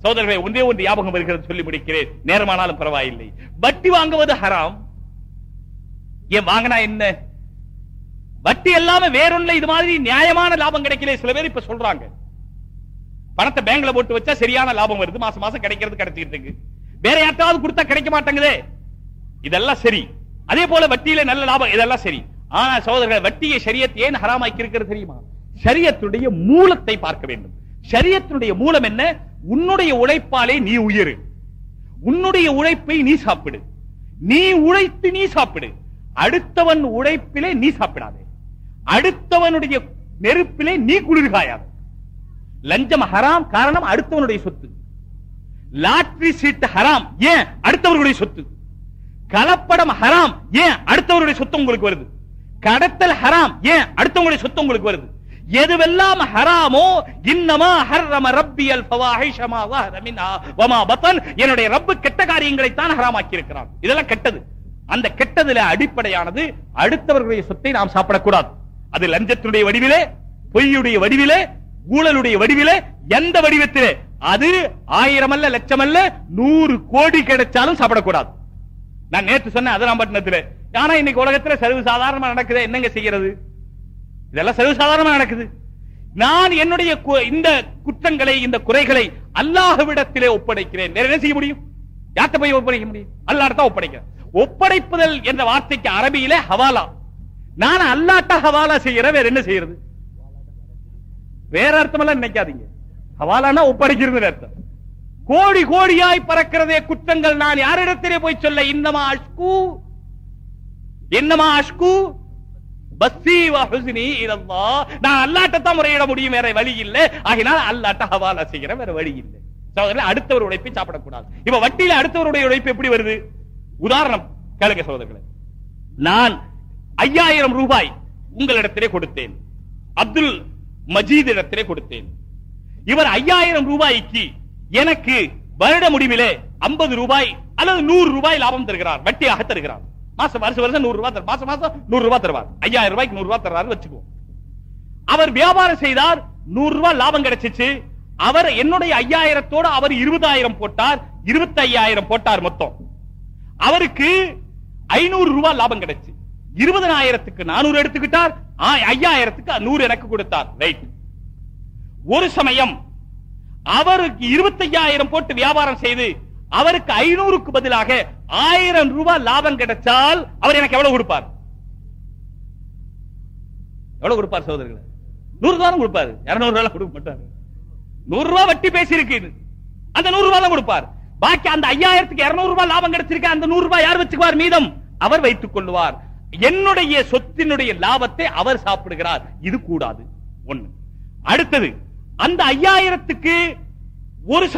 சோதரர்களை ஒன்றே ஒன்று ஞாபகம் வருகிறது சொல்லி முடிக்கிறேன் நேரமானாலும் பரவாயில்லை வட்டி வாங்குவது ஹராம் ஏன் வாங்கினா என்ன வட்டி எல்லாமே வேறொன்ல இது மாதிரி நியாயமான லாபம் கிடைக்கல சில பேர் இப்ப சொல்றாங்க பணத்தை பேங்க்ல போட்டு வச்சா சரியான லாபம் வருது மாசம் மாசம் கிடைக்கிறது கிடைச்சிட்டு இருக்கு வேற யார்ட்டாவது கொடுத்தா கிடைக்க மாட்டேங்குதே இதெல்லாம் சரி அதே போல வட்டியில நல்ல லாபம் இதெல்லாம் சரி ஆனா சகோதரர்கள் வட்டியை ஷரியத் ஏன் ஹராமாக்கி இருக்கிறது தெரியுமா ஷரியத்துடைய மூலத்தை பார்க்க வேண்டும் ஷரியத்தினுடைய மூலம் என்ன உன்னுடைய உழைப்பாலே நீ உயிரு உன்னுடைய உழைப்பை நீ சாப்பிடு நீ உழைத்து நீ சாப்பிடு அடுத்தவன் உழைப்பிலே நீ சாப்பிடாதே அடுத்தவனுடைய நெருப்பிலே நீ குளிர்காயாது லஞ்சம் ஹராம் காரணம் அடுத்தவனுடைய சொத்து லாட்டரி சீட்டு ஹராம் ஏன் அடுத்தவர்களுடைய சொத்து கலப்படம் ஹராம் ஏன் அடுத்தவருடைய சொத்து உங்களுக்கு வருது கடத்தல் ஹராம் ஏன் அடுத்தவங்களுடைய சொத்து உங்களுக்கு வருது எதுவெல்லாம் ஹராமோ இன்னமா ஹர்ரம ரப்பியல் ஃபவாஹிஷ மா ظهر منها வமா பத்தன் என்னுடைய ரப்பு கெட்ட காரியங்களை தான் ஹராமாக்கி இருக்கிறான் இதெல்லாம் கெட்டது அந்த கெட்டதுல அடிப்படையானது அடுத்தவர்களுடைய சொத்தை நாம் சாப்பிடக்கூடாது அது லஞ்சத்தினுடைய வடிவிலே பொய்யுடைய வடிவிலே ஊழலுடைய வடிவிலே எந்த வடிவத்திலே அது ஆயிரம் அல்ல லட்சம் அல்ல நூறு கோடி கிடைச்சாலும் சாப்பிடக்கூடாது நான் நேற்று சொன்னேன் அதராம்பட்டினத்துல ஆனா இன்னைக்கு உலகத்துல சர்வ சாதாரணமா நடக்குது என்னங்க செய்யறது இதெல்லாம் சர்வ சாதாரணமா நடக்குது நான் என்னுடைய கு- இந்த குற்றங்களை இந்த குறைகளை அல்லாஹ்விடத்திலே ஒப்படைக்கிறேன் வேற என்ன செய்ய முடியும் யார்கிட்ட போய் ஒப்படைக்க முடியும் அல்லாஹ் தான் ஒப்படைக்கிறேன் ஒப்படைப்புதல் என்ற வார்த்தைக்கு அரபியிலே ஹவாலா நான் அல்லாட்ட ஹவாலா செய்யற வேற என்ன செய்யறது வேற அர்த்தம் எல்லாம் நினைக்காதீங்க ஹவாலானா ஒப்படைக்கிறது அர்த்தம் கோடி கோடியாய் பறக்கிறதே குற்றங்கள் நான் யாரிடத்திலே போய் சொல்ல இன்னமா அஷ்கு என்னமா அஷ்கு பஸ்ஸி வ ஹுஸ்னி இலல்லாஹ் நான் அல்லாஹ்ட்ட தான் முறையிட முடியும் வேற வழி இல்ல ஆகினால் அல்லாஹ்ட்ட ஹவாலா செய்யற வேற வழி இல்ல சகோதரர்களே அடுத்தவர் உழைப்பை சாப்பிடக்கூடாது இப்ப வட்டியில அடுத்தவருடைய உழைப்பு எப்படி வருது உதாரணம் கேளுங்க சகோதரர்களே நான் ஐயாயிரம் ரூபாய் உங்களிடத்திலே கொடுத்தேன் அப்துல் மஜீத் இடத்திலே கொடுத்தேன் இவர் ஐயாயிரம் ரூபாய்க்கு எனக்கு வருட முடிவிலே ஐம்பது ரூபாய் அல்லது நூறு ரூபாய் லாபம் தருகிறார் வட்டியாக தருகிறார் மாசம் வருஷம் வருஷம் நூறு ரூபாய் தரு- மாசம் மாசம் நூறு ரூபாய் தருவார் ஐயாயிரம் ரூபாய்க்கு நூறு ரூபாய் தருவாரு வச்சுக்குவோம் அவர் வியாபாரம் செய்தார் நூறு ரூபாய் லாபம் கிடைச்சிச்சு அவர் என்னுடைய ஐயாயிரத்தோட அவர் இருபதாயிரம் போட்டார் இருபத்தி ஐயாயிரம் போட்டார் மொத்தம் அவருக்கு ஐநூறு ரூபாய் லாபம் கிடைச்சு இருபதனாயிரத்துக்கு நானூறு எடுத்துக்கிட்டார் ஆ- ஐயாயிரத்துக்கு நூறு எனக்கு கொடுத்தார் ரைட் ஒரு சமயம் அவருக்கு இருபத்தையாயிரம் போட்டு வியாபாரம் செய்து அவருக்கு ஐநூறுக்கு பதிலாக ஆயிரம் ரூபாய் லாபம் கிடைச்சால் அவர் எனக்கு எவ்வளவு கொடுப்பார் எவ்வளவு கொடுப்பார் சகோதரர்களே நூறு ரூபாய் தான் கொடுப்பாரு இருநூறு ரூபாய் கொடுக்க மாட்டாரு நூறு ரூபாய் வட்டி பேசி இருக்கு அந்த நூறு ரூபாய் தான் கொடுப்பார் பாக்கி அந்த ஐயாயிரத்துக்கு இருநூறு ரூபாய் லாபம் கிடைச்சிருக்க அந்த நூறு ரூபாய் யார் வச்சுக்குவார் மீதம் அவர் வைத்துக் கொள்வார் என்னுடைய சொத்தினுடைய லாபத்தை அவர் சாப்பிடுகிறார் இது கூடாது ஒண்ணு அடுத்தது அந்த ஐயாயிரத்துக்கு ஒரு ச-